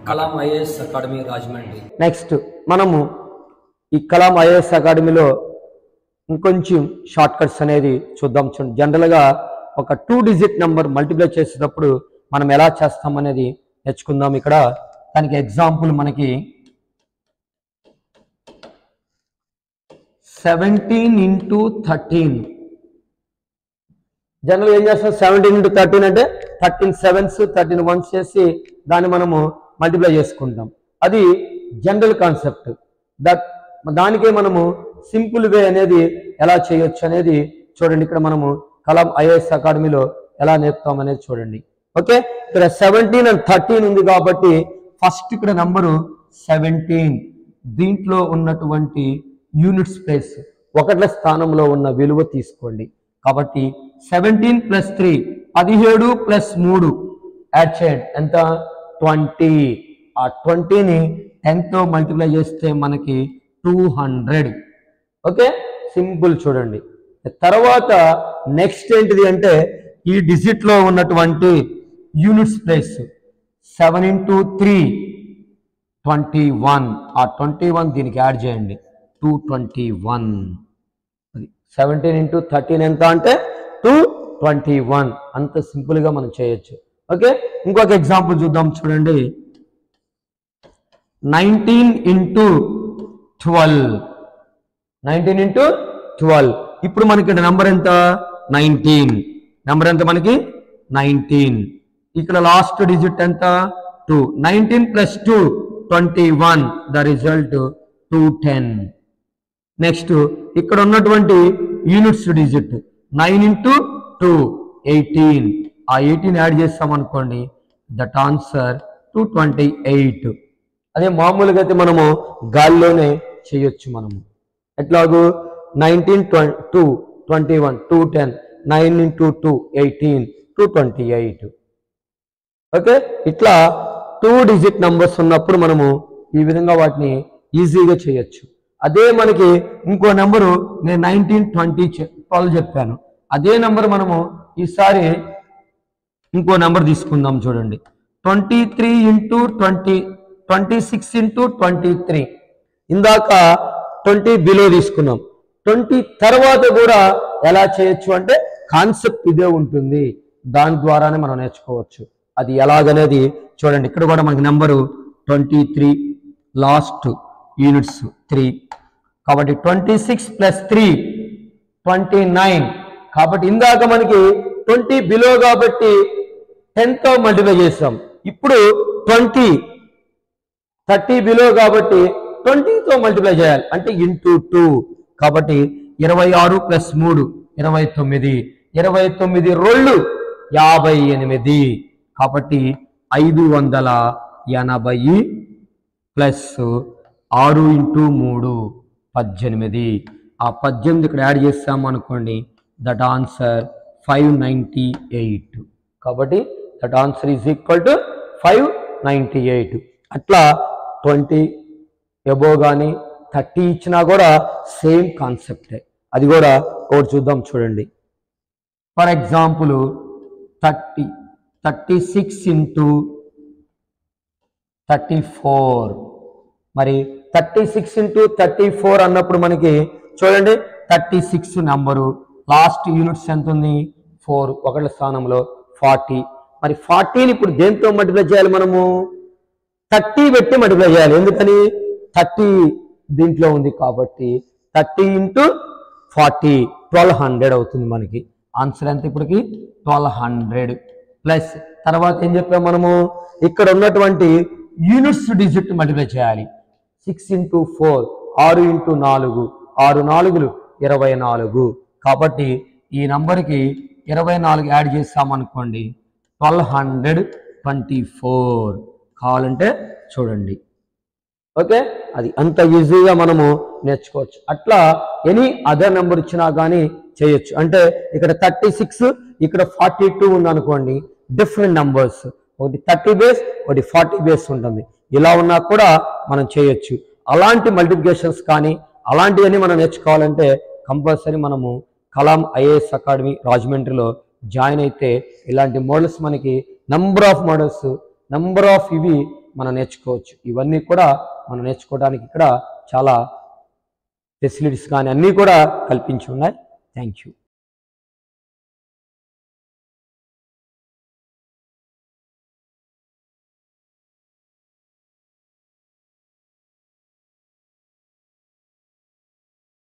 Kalam IAS academy Rajahmundry next మనము ఈ Kalam IAS అకాడమీలో ఇంకొంచెం షార్ట్ కట్స్ అనేది చూద్దాం చూడండి జనరల్గా ఒక టూ డిజిట్ నెంబర్ మల్టిప్లై చేసేటప్పుడు మనం ఎలా చేస్తాం అనేది నేర్చుకుందాం ఇక్కడ దానికి ఎగ్జాంపుల్ మనకి సెవెంటీన్ ఇంటూ థర్టీన్ జనరల్ ఏం చేస్తాం సెవెంటీన్ ఇంటూ థర్టీన్ అంటే థర్టీన్ సెవెన్స్ థర్టీన్ వన్స్ చేసి దాన్ని మనము మల్టిప్లై చేసుకుంటాం అది జనరల్ కాన్సెప్ట్ దట్ దానికే మనము సింపుల్ వే అనేది ఎలా చేయొచ్చు అనేది చూడండి ఇక్కడ మనము కలాం ఐఏఎస్ అకాడమీలో ఎలా నేర్పుతాం అనేది చూడండి ఓకే ఇక్కడ సెవెంటీన్ అండ్ థర్టీన్ ఉంది కాబట్టి ఫస్ట్ ఇక్కడ నంబరు సెవెంటీన్ దీంట్లో ఉన్నటువంటి యూనిట్స్ ప్లేస్ ఒకట్ల స్థానంలో ఉన్న విలువ తీసుకోండి కాబట్టి సెవెంటీన్ ప్లస్ త్రీ పదిహేడు ప్లస్ మూడు యాడ్ చేయండి ఎంత ట్వంటీ ఆ ట్వంటీని టెన్తో మల్టిప్లై చేస్తే మనకి టూ హండ్రెడ్ ఓకే సింపుల్ చూడండి తర్వాత నెక్స్ట్ ఏంటిది అంటే ఈ డిజిట్లో ఉన్నటువంటి units place seven into three twenty one ఆ ట్వంటీ వన్ దీనికి యాడ్ చేయండి టూ ట్వంటీ వన్ అది సెవెంటీన్ ఇంటూ థర్టీన్ ఎంత అంటే టూ ట్వంటీ వన్ అంత సింపుల్గా మనం చేయొచ్చు ఓకే ఇంకొక ఎగ్జాంపుల్ చూద్దాం చూడండి nineteen into twelve nineteen into twelve ఇప్పుడు మనకి నెంబర్ ఎంత నైన్టీన్ నెంబర్ ఎంత మనకి నైన్టీన్ ఇక్కడ లాస్ట్ డిజిట్ ఎంత two nineteen plus two twenty one the result two ten next ఇక్కడ ఉన్నటువంటి units digit nine into two eighteen ఆ ఎయిటీన్ యాడ్ చేస్తాం అనుకోండి that answer two twenty eight అదే మామూలుగా అయితే మనము గాల్లోనే చేయొచ్చు మనము ఎట్లాగూ nineteen two twenty one two ten nine into two eighteen two twenty eight okay ఇట్లా టూ డిజిట్ నంబర్స్ ఉన్నప్పుడు మనము ఈ విధంగా వాటిని ఈజీగా చేయొచ్చు అదే మనకి ఇంకో నెంబరు నేను నైన్టీన్ ట్వంటీ ట్వెల్వ్ చెప్పాను అదే నెంబర్ మనము ఈసారి ఇంకో నెంబర్ తీసుకుందాం చూడండి twenty three into twenty twenty six into twenty three ఇందాక ట్వంటీ బిలో తీసుకున్నాం ట్వంటీ తర్వాత కూడా ఎలా చేయొచ్చు అంటే కాన్సెప్ట్ ఇదే ఉంటుంది దాని ద్వారానే మనం నేర్చుకోవచ్చు అది ఎలాగనేది చూడండి ఇక్కడ కూడా మనకి number twenty three last units three కాబట్టి twenty six plus three twenty nine కాబట్టి ఇందాక మనకి ట్వంటీ బిలో కాబట్టి టెన్తో మల్టిప్లై చేసాం ఇప్పుడు ట్వంటీ థర్టీ బిలో కాబట్టి ట్వంటీతో మల్టిప్లై చేయాలి అంటే ఇంటూ టూ కాబట్టి ఇరవై ఆరు ప్లస్ మూడు ఇరవై తొమ్మిది ఇరవై తొమ్మిది రోళ్ళు యాభై ఎనిమిది కాబట్టి ఐదు వందల ఎనభై ప్లస్ ఆరు ఇంటూ మూడు పద్దెనిమిది ఆ పద్దెనిమిది ఇక్కడ యాడ్ చేస్తాం అనుకోండి that answer five ninety eight కాబట్టి that answer is equal to five ninety eight అట్లా ట్వంటీ ఎబో కానీ థర్టీ ఇచ్చినా కూడా సేమ్ కాన్సెప్టే అది కూడా ఒకటి చూద్దాం చూడండి for example thirty thirty six into thirty four మరి thirty six into thirty four అన్నప్పుడు మనకి చూడండి thirty six number last units ఎంత ఉంది ఫోర్ ఒకళ్ళ స్థానంలో ఫార్టీ మరి ఫార్టీని ఇప్పుడు దేంతో మల్టిప్లై చేయాలి మనము థర్టీ పెట్టి మల్టిప్లై చేయాలి ఎందుకని థర్టీ దీంట్లో ఉంది కాబట్టి thirty into forty twelve hundred అవుతుంది మనకి ఆన్సర్ ఎంత ఇప్పటికి ట్వెల్వ్ హండ్రెడ్ ప్లస్ తర్వాత ఏం చెప్పాం మనము ఇక్కడ ఉన్నటువంటి యూనిట్స్ డిజిట్ మల్టిప్లై చేయాలి సిక్స్ ఇంటూ ఫోర్ ఆరు ఇంటూ నాలుగు ఆరు నాలుగులు ఇరవై నాలుగు కాబట్టి ఈ నంబర్కి ఇరవై నాలుగు యాడ్ చేస్తామనుకోండి ట్వెల్వ్ హండ్రెడ్ ట్వంటీ ఫోర్ కావాలంటే చూడండి ఓకే అది అంత ఈజీగా మనము నేర్చుకోవచ్చు అట్లా ఎనీ అదర్ నెంబర్ ఇచ్చినా కానీ చేయొచ్చు అంటే ఇక్కడ థర్టీ సిక్స్ ఇక్కడ ఫార్టీ టూ ఉందనుకోండి డిఫరెంట్ నంబర్స్ ఒకటి థర్టీ బేస్ ఒకటి ఫార్టీ బేస్ ఉంటుంది ఇలా ఉన్నా కూడా మనం చేయొచ్చు అలాంటి మల్టిప్లికేషన్స్ కానీ అలాంటివన్నీ మనం నేర్చుకోవాలంటే కంపల్సరీ మనము కలాం ఐఏఎస్ అకాడమీ రాజమండ్రిలో జాయిన్ అయితే ఇలాంటి మోడల్స్ మనకి number of models number of ఇవి మనం నేర్చుకోవచ్చు ఇవన్నీ కూడా మనం నేర్చుకోవడానికి ఇక్కడ చాలా ఫెసిలిటీస్ కానీ అన్నీ కూడా కల్పించి ఉన్నాయి థ్యాంక్ యూ